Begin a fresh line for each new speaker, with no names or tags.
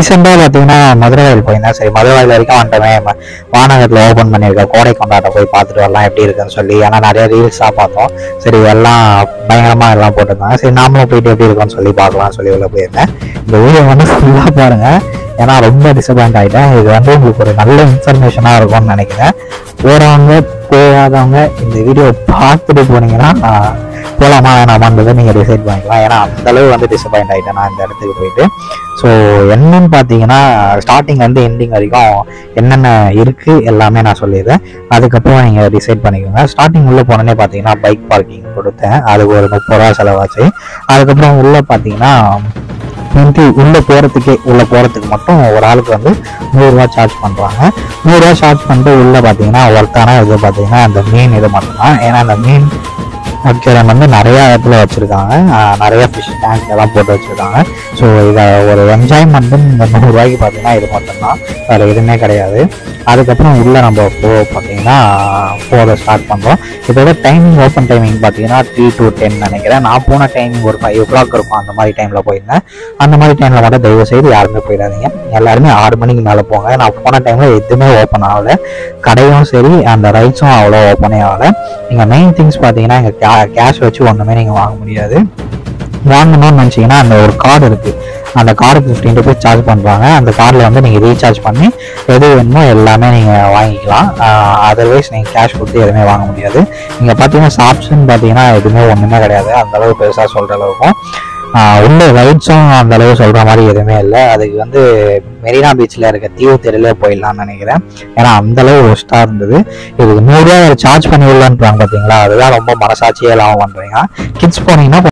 ரீசெண்டாக பார்த்தீங்கன்னா மதுரை வயல் போயிருந்தேன் சரி மதுரை வயல் வரைக்கும் வந்துட்டோமே ம- வானகத்தில் ஓப்பன் பண்ணியிருக்க கோடை கொண்டாட்டம் போய் பார்த்துட்டு வரலாம் எப்படி இருக்குன்னு சொல்லி ஏன்னா நிறைய ரீல்ஸாக பார்த்தோம் சரி எல்லாம் பயங்கரமாக எல்லாம் போட்டிருந்தாங்க சரி நாமளும் போயிட்டு எப்படி இருக்குன்னு சொல்லி பார்க்கலாம்னு சொல்லி உள்ள போயிருந்தேன் இந்த வீடியோ வந்து ஃபுல்லாக பாருங்க ஏன்னா ரொம்ப டிசப்பாயிண்ட் ஆகிட்டேன் இது வந்து உங்களுக்கு ஒரு நல்ல இன்ஃபர்மேஷனாக இருக்கும்னு நினைக்கிறேன் போகிறவங்க போகாதவங்க இந்த வீடியோ பார்த்துட்டு போனீங்கன்னா ஆஹ், போகலாமா வேணாமான்றதை நீங்கள் டிசைட் பண்ணிக்கலாம் ஏன்னா அந்த அளவு வந்து டிசப்பாயிண்ட் ஆகிட்டேன் நான் இந்த இடத்துக்கு போயிட்டு ஸோ என்னன்னு பார்த்தீங்கன்னா ஸ்டார்டிங் வந்து எண்டிங் வரைக்கும் என்னென்ன இருக்குது எல்லாமே நான் சொல்லிடுறேன் அதுக்கப்புறம் நீங்கள் டிசைட் பண்ணிக்கோங்க ஸ்டார்டிங் உள்ளே போனோன்னே பார்த்தீங்கன்னா பைக் பார்க்கிங் கொடுத்தேன் அதுக்கு ஒரு முப்பது ரூபா செலவாச்சு அதுக்கப்புறம் உள்ளே பார்த்தீங்கன்னா வந்து உள்ளே போகிறதுக்கே உள்ளே போகிறதுக்கு மட்டும் ஒரு ஆளுக்கு வந்து நூறுரூவா சார்ஜ் பண்ணுறாங்க நூறுரூவா சார்ஜ் பண்ணிட்டு உள்ளே பார்த்தீங்கன்னா ஒர்த்தான இது பார்த்தீங்கன்னா அந்த மீன் இது மட்டும்தான் ஏன்னா அந்த மீன் அக்வேரியம் வந்து நிறைய இடத்துல வச்சுருக்காங்க நிறைய ஃபிஷ் டேங்க் எல்லாம் போட்டு வச்சுருக்காங்க ஸோ இதை ஒரு என்ஜாய்மெண்ட் இந்த நூறுரூவாய்க்கு பார்த்தீங்கன்னா இது மட்டும்தான் வேறு எதுவுமே கிடையாது அதுக்கப்புறம் உள்ளே நம்ம போ பார்த்தீங்கன்னா போக ஸ்டார்ட் பண்ணுறோம் இதோட டைமிங் ஓப்பன் டைமிங் பார்த்தீங்கன்னா த்ரீ டு டென் நினைக்கிறேன் நான் போன டைமிங் ஒரு ஃபைவ் ஓ கிளாக் இருக்கும் அந்த மாதிரி டைமில் போயிருந்தேன் அந்த மாதிரி டைமில் மட்டும் தயவு செய்து யாருமே போயிடாதீங்க எல்லாருமே ஆறு மணிக்கு மேலே போங்க நான் போன டைமில் எதுவுமே ஓப்பன் ஆகலை கடையும் சரி அந்த ரைட்ஸும் அவ்வளோ ஓப்பனே ஆகலை நீங்கள் மெயின் திங்ஸ் பார்த்தீங்கன்னா இங்கே கே கேஷ் வச்சு ஒன்றுமே நீங்கள் வாங்க முடியாது வாங்கணும்னு நினச்சிங்கன்னா அந்த ஒரு கார்டு இருக்குது அந்த கார்டுக்கு ஃபிஃப்டீன் ருபீஸ் சார்ஜ் பண்ணுறாங்க அந்த கார்டில் வந்து நீங்கள் ரீசார்ஜ் பண்ணி எது வேணுமோ எல்லாமே நீங்கள் வாங்கிக்கலாம் அதர்வைஸ் நீங்கள் கேஷ் கொடுத்து எதுவுமே வாங்க முடியாது நீங்கள் பார்த்தீங்கன்னா ஷாப்ஸ்ன்னு பார்த்தீங்கன்னா எதுவுமே ஒன்றுமே கிடையாது அந்த அளவு பெருசாக சொல்கிற அளவுக்கும் ஆஹ் உள்ள ரைட்ஸும் அந்த அளவு சொல்கிற மாதிரி எதுவுமே இல்லை அதுக்கு வந்து மெரினா பீச்சில் இருக்க தீவு தெருல போயிடலாம்னு நினைக்கிறேன் ஏன்னா அந்த அளவு ஒஸ்ட்டாக இருந்தது இதுக்கு நூறுரூவா சார்ஜ் பண்ணி உள்ளன்றாங்க பார்த்தீங்களா அதுதான் ரொம்ப மனசாட்சியே இல்லாமல் பண்ணுறீங்க கிட்ஸ் போனீங்கன்னா